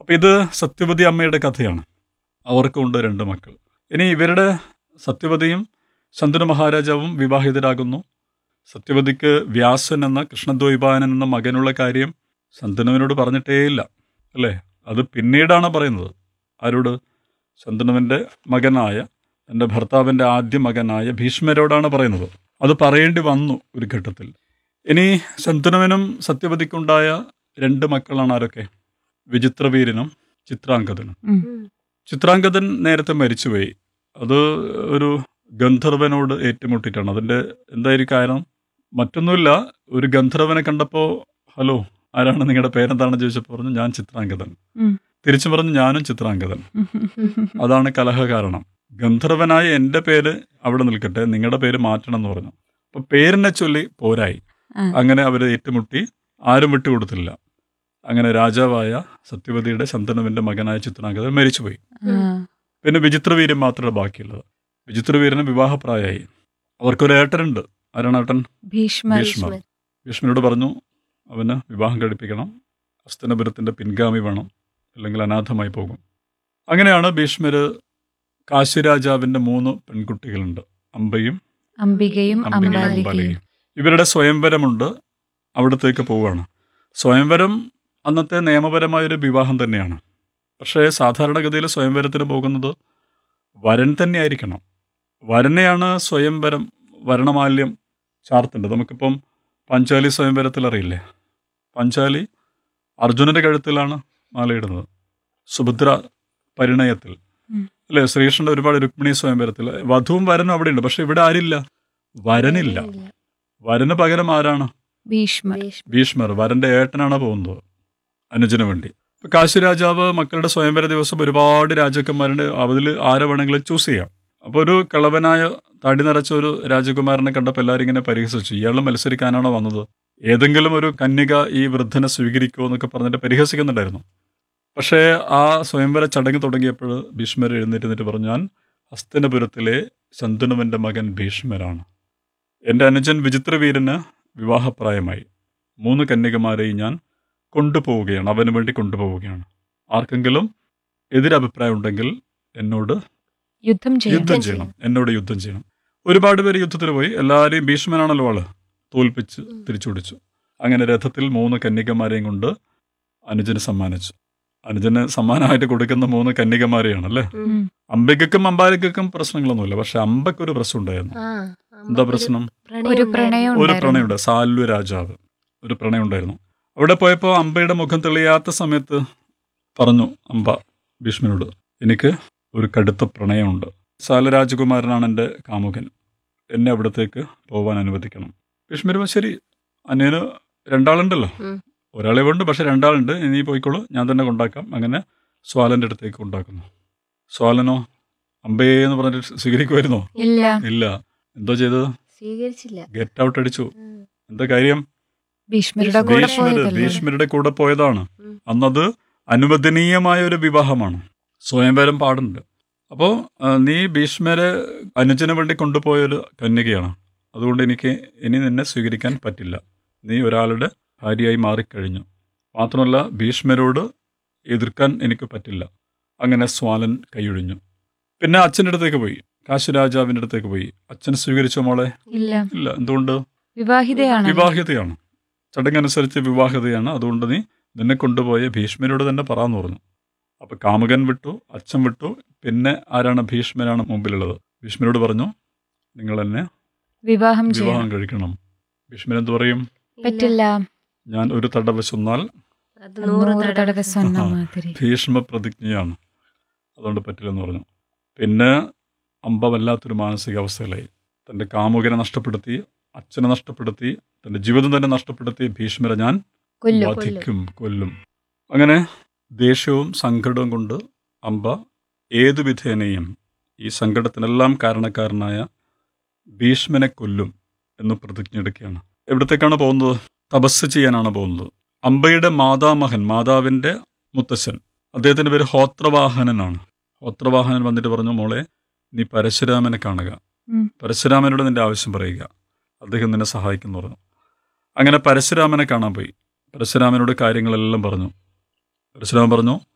അപ്പം ഇത് സത്യവതി അമ്മയുടെ കഥയാണ് അവർക്കുണ്ട് രണ്ട് മക്കൾ ഇനി ഇവരുടെ സത്യവതിയും ശന്തനു മഹാരാജാവും വിവാഹിതരാകുന്നു സത്യവതിക്ക് വ്യാസൻ എന്ന കൃഷ്ണദ്വൈപായനൻ എന്ന മകനുള്ള കാര്യം ശന്തനുവിനോട് പറഞ്ഞിട്ടേയില്ല അല്ലേ അത് പിന്നീടാണ് പറയുന്നത് ആരോട് ശന്തനുവിൻ്റെ മകനായ എൻ്റെ ഭർത്താവിൻ്റെ ആദ്യ മകനായ ഭീഷ്മരോടാണ് പറയുന്നത് അത് പറയേണ്ടി വന്നു ഒരു ഘട്ടത്തിൽ ഇനി ശന്തനുവിനും സത്യവതിക്കുണ്ടായ രണ്ട് മക്കളാണ് ആരൊക്കെ വിചിത്രവീരനും ചിത്രാംഗതനും ഉം. ചിത്രാംഗതൻ നേരത്തെ മരിച്ചുപോയി അത് ഒരു ഗന്ധർവനോട് ഏറ്റുമുട്ടിയിട്ടാണ് അതിൻ്റെ എന്തായിരിക്കും കാരണം മറ്റൊന്നുമില്ല ഒരു ഗന്ധർവനെ കണ്ടപ്പോൾ ഹലോ ആരാണ് നിങ്ങളുടെ പേരെന്താണെന്ന് ചോദിച്ചപ്പോൾ പറഞ്ഞു ഞാൻ ചിത്രാംഗതൻ ഉം. തിരിച്ചു പറഞ്ഞു ഞാനും ചിത്രാംഗതൻ അതാണ് കലഹ കാരണം ഗന്ധർവനായ എൻ്റെ പേര് അവിടെ നിൽക്കട്ടെ നിങ്ങളുടെ പേര് മാറ്റണം എന്ന് പറഞ്ഞു അപ്പൊ പേരിനെ ചൊല്ലി പോരായി ആ. അങ്ങനെ അവർ ഏറ്റുമുട്ടി ആരും വിട്ടുകൊടുത്തില്ല അങ്ങനെ രാജാവായ സത്യവതിയുടെ ശന്തനുവിന്റെ മകനായ ചിത്രാംഗതൻ മരിച്ചുപോയി ആ. പിന്നെ വിചിത്രവീരൻ മാത്രമേ ബാക്കിയുള്ളത് വിചിത്രവീരന് വിവാഹപ്രായമായി അവർക്കൊരു ഏട്ടനുണ്ട് ആരാണ് ഏട്ടൻ ഭീഷ്മ ഭീഷ്മർ ഭീഷ്മനോട് പറഞ്ഞു അവന് വിവാഹം കഴിപ്പിക്കണം ഹസ്തനപുരത്തിന്റെ പിൻഗാമി വേണം അല്ലെങ്കിൽ അനാഥമായി പോകും അങ്ങനെയാണ് ഭീഷ്മര് കാശിരാജാവിന്റെ മൂന്ന് പെൺകുട്ടികളുണ്ട് അമ്പയും അംബികയും അംബികയും അംബാലികയും അംബാലികയും ഇവരുടെ സ്വയംവരമുണ്ട് അവിടത്തേക്ക് പോവുകയാണ് സ്വയംവരം അന്നത്തെ നിയമപരമായൊരു വിവാഹം തന്നെയാണ് പക്ഷേ സാധാരണഗതിയിൽ സ്വയംവരത്തിന് പോകുന്നത് വരൻ തന്നെ ആയിരിക്കണം വരനെയാണ് സ്വയംവരം വരണമാല്യം ചാർത്തേണ്ടത് നമുക്കിപ്പം പഞ്ചാലി സ്വയംവരത്തിൽ അറിയില്ലേ പഞ്ചാലി അർജുനന്റെ കഴുത്തിലാണ് മാലയിടുന്നത് സുഭദ്ര പരിണയത്തിൽ ഉം. അല്ലേ ശ്രീകൃഷ്ണന്റെ ഒരുപാട് രുക്മിണി സ്വയംവരത്തിൽ വധുവും വരനും അവിടെയുണ്ട് പക്ഷെ ഇവിടെ ആരില്ല വരനില്ല വരന് പകരം ആരാണ് ഭീഷ്മ ഭീഷ്മർ വരന്റെ ഏട്ടനാണ് പോകുന്നത് അനുജന് വേണ്ടി ഇപ്പൊ കാശി രാജാവ് മക്കളുടെ സ്വയംവര ദിവസം ഒരുപാട് രാജാക്കന്മാരുടെ അതിൽ ആരെ വേണമെങ്കിലും ചൂസ് ചെയ്യാം അപ്പോൾ ഒരു കിളവനായ തടി നിറച്ച ഒരു രാജകുമാരനെ കണ്ടപ്പോൾ എല്ലാവരും ഇങ്ങനെ പരിഹസിച്ചു ഇയാൾ മത്സരിക്കാനാണോ വന്നത് ഏതെങ്കിലും ഒരു കന്യക ഈ വൃദ്ധനെ സ്വീകരിക്കുമോ എന്നൊക്കെ പറഞ്ഞിട്ട് പരിഹസിക്കുന്നുണ്ടായിരുന്നു പക്ഷേ ആ സ്വയംവര ചടങ്ങ് തുടങ്ങിയപ്പോൾ ഭീഷ്മർ എഴുന്നേറ്റ് പറഞ്ഞു ഞാൻ ഹസ്തനപുരത്തിലെ ശന്തനുവിൻ്റെ മകൻ ഭീഷ്മരാണ് എൻ്റെ അനുജൻ വിചിത്രവീരന് വിവാഹപ്രായമായി മൂന്ന് കന്യകമാരെയും ഞാൻ കൊണ്ടുപോവുകയാണ് അവന് വേണ്ടി കൊണ്ടുപോവുകയാണ് ആർക്കെങ്കിലും എതിരഭിപ്രായം ഉണ്ടെങ്കിൽ എന്നോട് യുദ്ധം ചെയ്യും യുദ്ധം ചെയ്യണം എന്നോട് യുദ്ധം ചെയ്യണം ഒരുപാട് പേര് യുദ്ധത്തിന് പോയി എല്ലാവരെയും ഭീഷ്മനാണല്ലോ ആള് തോൽപ്പിച്ച് തിരിച്ചുപിടിച്ചു അങ്ങനെ രഥത്തിൽ മൂന്ന് കന്യകമാരെയും കൊണ്ട് അനുജന് സമ്മാനിച്ചു അനുജന് സമ്മാനമായിട്ട് കൊടുക്കുന്ന മൂന്ന് കന്യകമാരെയാണ് അല്ലേ ഉം. അംബികക്കും അമ്പാലികക്കും പ്രശ്നങ്ങളൊന്നുമില്ല പക്ഷെ അമ്പയ്ക്ക് ഒരു പ്രശ്നം ഉണ്ടായിരുന്നു എന്താ പ്രശ്നം ഒരു പ്രണയം ഒരു ഉണ്ടായിരുന്നു. പ്രണയമുണ്ട് സാൽവ രാജാവ് ഒരു പ്രണയം ഉണ്ടായിരുന്നു അവിടെ പോയപ്പോൾ അമ്പയുടെ മുഖം തെളിയാത്ത സമയത്ത് പറഞ്ഞു അമ്പ ഭീഷ്മനോട് എനിക്ക് ഒരു കടുത്ത പ്രണയമുണ്ട് സാലരാജകുമാരനാണ് എൻ്റെ കാമുകൻ എന്നെ അവിടത്തേക്ക് പോവാൻ അനുവദിക്കണം ഭീഷ്മർ പറഞ്ഞു, ശരി അന്യന് രണ്ടാളുണ്ടല്ലോ ഉം. ഒരാളെ ഉണ്ട് പക്ഷെ രണ്ടാളുണ്ട് ഇനി പോയിക്കോളൂ ഞാൻ തന്നെ കൊണ്ടാക്കാം അങ്ങനെ സ്വാലൻ്റെ അടുത്തേക്ക് കൊണ്ടാക്കുന്നു സ്വാലനോ അമ്പയെ എന്ന് പറഞ്ഞിട്ട് സ്വീകരിക്കുമായിരുന്നോ ഇല്ല ഇല്ല എന്തോ ചെയ്തത് സ്വീകരിച്ചില്ല ഗെറ്റ് ഔട്ട് അടിച്ചു എന്താ കാര്യം ഭീഷ്മരുടെ കൂടെ ഭീഷ്മര് പോയതല്ലേ ഭീഷ്മരുടെ കൂടെ പോയതാണ് ഉം. അന്നത് അനുവദനീയമായ ഒരു വിവാഹമാണ് സ്വയംവരം പാടുണ്ട് അപ്പോൾ നീ ഭീഷ്മരെ അനുജന് വേണ്ടി കൊണ്ടുപോയൊരു കന്യകയാണ് അതുകൊണ്ട് എനിക്ക് ഇനി നിന്നെ സ്വീകരിക്കാൻ പറ്റില്ല നീ ഒരാളുടെ ഭാര്യയായി മാറിക്കഴിഞ്ഞു മാത്രമല്ല ഭീഷ്മരോട് എതിർക്കാൻ എനിക്ക് പറ്റില്ല അങ്ങനെ സ്വാലൻ കൈയൊഴിഞ്ഞു പിന്നെ അച്ഛൻ്റെ അടുത്തേക്ക് പോയി കാശി രാജാവിൻ്റെ അടുത്തേക്ക് പോയി അച്ഛൻ സ്വീകരിച്ചോ മോളെ ഇല്ല ഇല്ല എന്തുകൊണ്ട് വിവാഹിതയാണ് വിവാഹിതയാണ് ചടങ്ങനുസരിച്ച് വിവാഹിതയാണ് അതുകൊണ്ട് നീ നിന്നെ കൊണ്ടുപോയ ഭീഷ്മരോട് തന്നെ പറയാന്ന് പറഞ്ഞു അപ്പൊ കാമുകൻ വിട്ടു അച്ഛൻ വിട്ടു പിന്നെ ആരാണ് ഭീഷ്മനാണ് മുമ്പിലുള്ളത് ഭീഷ്മരോട് പറഞ്ഞു നിങ്ങൾ എന്നെ വിവാഹം വിവാഹം ചെയ്യണം കഴിക്കണം ഭീഷ്മൻ എന്ത് പറയും പറ്റില്ല ഞാൻ ഒരു തടവ ചൊന്നാൽ അത് നൂറ് നൂറ് തടവ തടവ സ്വന്ന ആ. മാതിരി ഭീഷ്മ പ്രതിജ്ഞയാണ് അതുകൊണ്ട് പറ്റില്ലെന്ന് പറഞ്ഞു പിന്നെ അമ്പ വല്ലാത്തൊരു മാനസികാവസ്ഥയിലായി തൻ്റെ കാമുകനെ നഷ്ടപ്പെടുത്തി അച്ഛനെ നഷ്ടപ്പെടുത്തി തൻ്റെ ജീവിതം തന്നെ നഷ്ടപ്പെടുത്തി ഭീഷ്മരെ ഞാൻ കൊല്ലും വധിക്കും കൊല്ലും അങ്ങനെ ദേഷ്യവും സങ്കടവും കൊണ്ട് അമ്പ ഏതു വിധേനയും ഈ സങ്കടത്തിനെല്ലാം കാരണക്കാരനായ ഭീഷ്മനെ കൊല്ലും എന്ന് പ്രതിജ്ഞയെടുക്കുകയാണ് എവിടത്തേക്കാണ് പോകുന്നത് തപസ് ചെയ്യാനാണ് പോകുന്നത് അമ്പയുടെ മാതാമഹൻ മാതാവിൻ്റെ മുത്തശ്ശൻ അദ്ദേഹത്തിൻ്റെ പേര് ഹോത്രവാഹനനാണ് ഹോത്രവാഹനൻ വന്നിട്ട് പറഞ്ഞു മോളെ നീ പരശുരാമനെ കാണുക ഉം. പരശുരാമനോട് നിന്റെ ആവശ്യം പറയുക അദ്ദേഹം നിന്നെ സഹായിക്കുന്നു പറഞ്ഞു അങ്ങനെ പരശുരാമനെ കാണാൻ പോയി പരശുരാമനോട് കാര്യങ്ങളെല്ലാം പറഞ്ഞു പരശുരാമൻ പറഞ്ഞു